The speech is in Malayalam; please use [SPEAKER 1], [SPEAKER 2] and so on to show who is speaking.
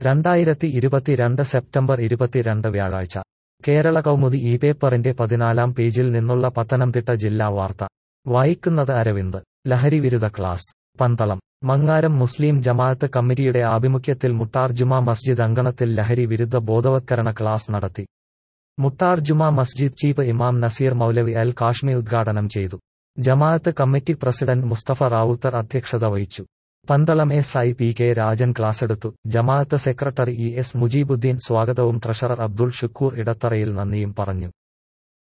[SPEAKER 1] രണ്ടായിരത്തി ഇരുപത്തിരണ്ട് സെപ്റ്റംബർ ഇരുപത്തിരണ്ട് വ്യാഴാഴ്ച കേരള കൗമുദി ഈ പേപ്പറിന്റെ പതിനാലാം പേജിൽ നിന്നുള്ള പത്തനംതിട്ട ജില്ലാ വാർത്ത വായിക്കുന്നത് അരവിന്ദ് ലഹരി വിരുദ്ധ ക്ലാസ് പന്തളം മങ്ങാരം മുസ്ലിം ജമാഅത്ത് കമ്മിറ്റിയുടെ ആഭിമുഖ്യത്തിൽ മുട്ടാർ ജുമാ മസ്ജിദ് അങ്കണത്തിൽ ലഹരി വിരുദ്ധ ബോധവത്കരണ ക്ലാസ് നടത്തി മുട്ടാർ ജുമാ മസ്ജിദ് ചീഫ് ഇമാം നസീർ മൗലവി അൽ കാഷ്മി ഉദ്ഘാടനം ചെയ്തു ജമാഅത്ത് കമ്മിറ്റി പ്രസിഡന്റ് മുസ്തഫ റാവുത്തർ അധ്യക്ഷത വഹിച്ചു Pandalam S I P K Rajan ക്ലാസെടുത്തു ജമാഅത്ത് സെക്രട്ടറി ഇ എസ് മുജീബുദ്ദീൻ സ്വാഗതവും ട്രഷറർ അബ്ദുൾ ഷുക്കൂർ ഇടത്തറയിൽ നന്ദിയും പറഞ്ഞു